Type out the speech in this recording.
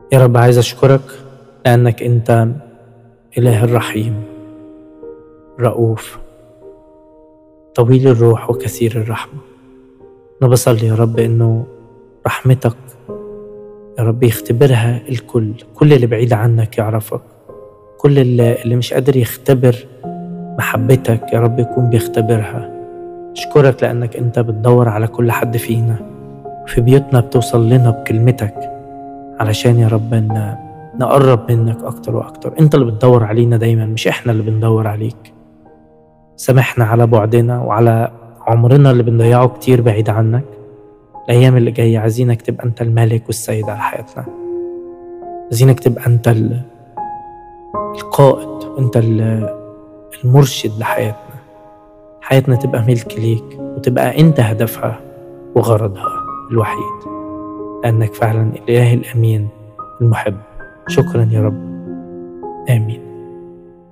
يا رب عايز أشكرك لأنك أنت إله الرحيم رؤوف طويل الروح وكثير الرحمة أنا بصلي يا رب إنه رحمتك يا رب يختبرها الكل كل اللي بعيد عنك يعرفك كل اللي, اللي مش قادر يختبر محبتك يا رب يكون بيختبرها أشكرك لأنك أنت بتدور على كل حد فينا في بيوتنا بتوصل لنا بكلمتك علشان يا رب إن نقرب منك أكتر وأكتر أنت اللي بتدور علينا دايما مش إحنا اللي بندور عليك سامحنا على بعدنا وعلى عمرنا اللي بنضيعه كتير بعيد عنك الأيام اللي جاية عايزينك تبقى أنت الملك والسيد على حياتنا عايزينك تبقى أنت القائد وأنت المرشد لحياتنا حياتنا تبقى ملك ليك وتبقى أنت هدفها وغرضها الوحيد لأنك فعلا الإله الأمين المحب شكرا يا رب آمين